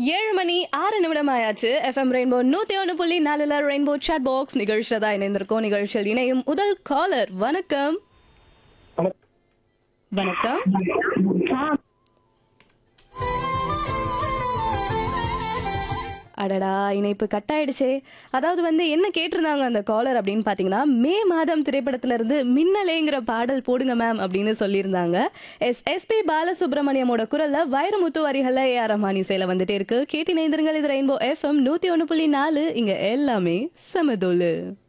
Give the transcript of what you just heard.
ஏழு மணி ஆறு நிமிடம் ஆயாச்சு எஃப்எம் ரெயின்போ நூத்தி ஒன்று புள்ளி நாலுல ரெயின்போ சாட் பாக்ஸ் நிகழ்ச்சியில தான் இணைந்திருக்கோம் நிகழ்ச்சியில் இணையும் முதல் காலர் வணக்கம் வணக்கம் அடடா இணைப்பு கட் ஆயிடுச்சே அதாவது வந்து என்ன கேட்டிருந்தாங்க அந்த காலர் அப்படின்னு பார்த்தீங்கன்னா மே மாதம் திரைப்படத்துல இருந்து மின்னலேங்கிற பாடல் போடுங்க மேம் அப்படின்னு சொல்லியிருந்தாங்க எஸ் எஸ்பி பாலசுப்ரமணியமோட குரல்ல வைரமுத்து வரிகள்ல ஏ ஆர் ரஹ்மான் இசையில வந்துட்டே இருக்கு கேட்டினைந்திருங்கள் இது ரெயின்போ எஃப்எம் நூத்தி ஒன்று புள்ளி நாலு இங்க எல்லாமே சமதோலு